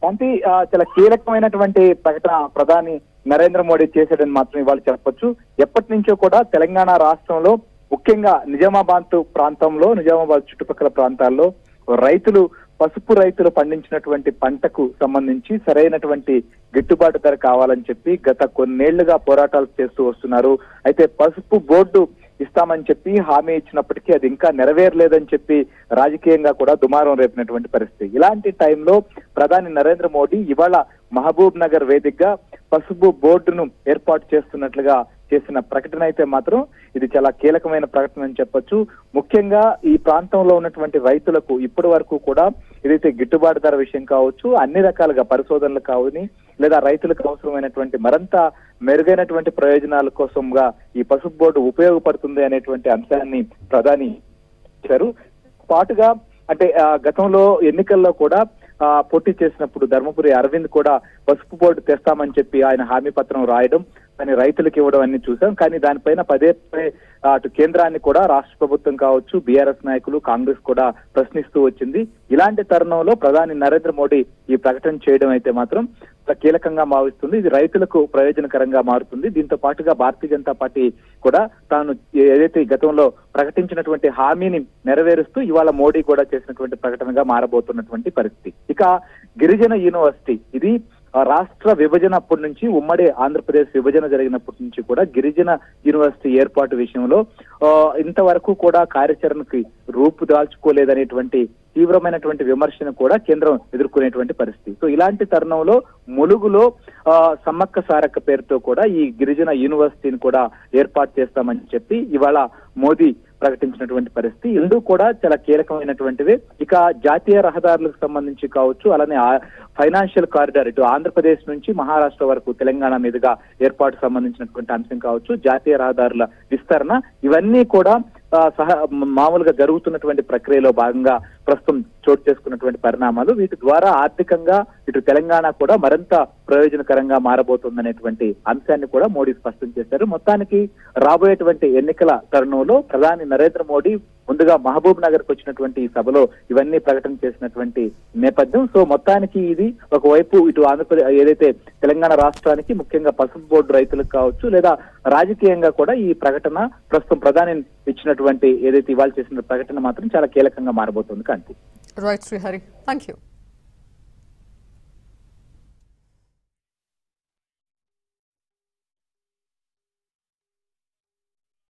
శాంతి ఆ, చాలా కీలకమైనటువంటి ప్రకటన ప్రధాని నరేంద్ర మోడీ చేశాడని మాత్రం ఇవాళ చెప్పొచ్చు ఎప్పటి నుంచో కూడా తెలంగాణ రాష్ట్రంలో ముఖ్యంగా నిజామాబాద్ ప్రాంతంలో నిజామాబాద్ చుట్టుపక్కల ప్రాంతాల్లో రైతులు పసుపు రైతులు పండించినటువంటి పంటకు సంబంధించి సరైనటువంటి గిట్టుబాటు ధర కావాలని చెప్పి గత కొన్నేళ్లుగా పోరాటాలు చేస్తూ వస్తున్నారు అయితే పసుపు బోర్డు ఇస్తామని చెప్పి హామీ ఇచ్చినప్పటికీ అది ఇంకా నెరవేరలేదని చెప్పి రాజకీయంగా కూడా దుమారం రేపినటువంటి పరిస్థితి ఇలాంటి టైంలో ప్రధాని నరేంద్ర మోడీ ఇవాళ మహబూబ్ నగర్ వేదికగా పసుపు బోర్డును ఏర్పాటు చేస్తున్నట్లుగా చేసిన ప్రకటన అయితే మాత్రం ఇది చాలా కీలకమైన ప్రకటన అని చెప్పొచ్చు ముఖ్యంగా ఈ ప్రాంతంలో ఉన్నటువంటి రైతులకు ఇప్పటి వరకు కూడా ఏదైతే గిట్టుబాటు ధర విషయం కావచ్చు అన్ని రకాలుగా పరిశోధనలు కావని లేదా రైతులకు అవసరమైనటువంటి మరింత మెరుగైనటువంటి ప్రయోజనాల కోసంగా ఈ పసుపు బోర్డు ఉపయోగపడుతుంది అనేటువంటి అంశాన్ని ప్రధాని ఇచ్చారు పాటుగా అంటే ఆ, గతంలో ఎన్నికల్లో కూడా ఆ, పోటీ చేసినప్పుడు ధర్మపురి అరవింద్ కూడా పసుపు బోర్డు తెస్తామని చెప్పి ఆయన హామీ పత్రం రాయడం కానీ రైతులకు ఇవ్వడం అన్ని చూసాం కానీ దానిపైన పదే పదే ఆ, అటు కేంద్రాన్ని కూడా రాష్ట్ర ప్రభుత్వం కావచ్చు బీఆర్ఎస్ నాయకులు కాంగ్రెస్ కూడా ప్రశ్నిస్తూ వచ్చింది ఇలాంటి తరుణంలో ప్రధాని నరేంద్ర మోడీ ఈ ప్రకటన చేయడం అయితే మాత్రం చాలా కీలకంగా భావిస్తుంది ఇది రైతులకు ప్రయోజనకరంగా మారుతుంది దీంతో పాటుగా భారతీయ జనతా పార్టీ కూడా తాను ఏదైతే ఈ గతంలో ప్రకటించినటువంటి హామీని నెరవేరుస్తూ ఇవాళ మోడీ కూడా చేసినటువంటి ప్రకటనగా మారబోతున్నటువంటి పరిస్థితి ఇక గిరిజన యూనివర్సిటీ ఇది ఆ, రాష్ట్ర విభజన అప్పటి నుంచి ఉమ్మడి ఆంధ్రప్రదేశ్ విభజన జరిగినప్పటి నుంచి కూడా గిరిజన యూనివర్సిటీ ఏర్పాటు విషయంలో ఆ, ఇంతవరకు కూడా కార్యాచరణకి రూపు దాల్చుకోలేదనేటువంటి తీవ్రమైనటువంటి విమర్శను కూడా కేంద్రం ఎదుర్కొనేటువంటి పరిస్థితి సో ఇలాంటి తరుణంలో ములుగులో ఆ, సమ్మక్క సారక్క పేరుతో కూడా ఈ గిరిజన యూనివర్సిటీని కూడా ఏర్పాటు చేస్తామని చెప్పి ఇవాళ మోదీ ప్రకటించినటువంటి పరిస్థితి ఇందు కూడా చాలా కీలకమైనటువంటివి ఇక జాతీయ రహదారులకు సంబంధించి కావచ్చు అలానే ఫైనాన్షియల్ కారిడార్ ఇటు ఆంధ్రప్రదేశ్ నుంచి మహారాష్ట్ర వరకు తెలంగాణ మీదుగా ఏర్పాటు సంబంధించినటువంటి అంశం కావచ్చు జాతీయ రహదారుల విస్తరణ ఇవన్నీ కూడా ఆ, సహ మామూలుగా జరుగుతున్నటువంటి ప్రక్రియలో భాగంగా ప్రస్తుతం చోటు చేసుకున్నటువంటి పరిణామాలు వీటి ద్వారా ఆర్థికంగా ఇటు తెలంగాణ కూడా మరింత ప్రయోజనకరంగా మారబోతుందనేటువంటి అంశాన్ని కూడా మోడీ స్పష్టం చేశారు మొత్తానికి రాబోయేటువంటి ఎన్నికల తరుణంలో ప్రధాని నరేంద్ర మోడీ ముందుగా మహబూబ్ నగర్ కు వచ్చినటువంటి ఈ సభలో ఇవన్నీ ప్రకటన చేసినటువంటి నేపథ్యం సో మొత్తానికి ఇది ఒకవైపు ఇటు ఆంధ్రప్రదేశ్ ఏదైతే తెలంగాణ రాష్ట్రానికి ముఖ్యంగా పసుపు బోర్డు రైతులకు కావచ్చు లేదా రాజకీయంగా కూడా ఈ ప్రకటన ప్రస్తుతం ప్రధాని ఇచ్చినటువంటి ఏదైతే ఇవాళ చేసిన ప్రకటన మాత్రం చాలా కీలకంగా మారబోతుంది Kanti right Srihari thank you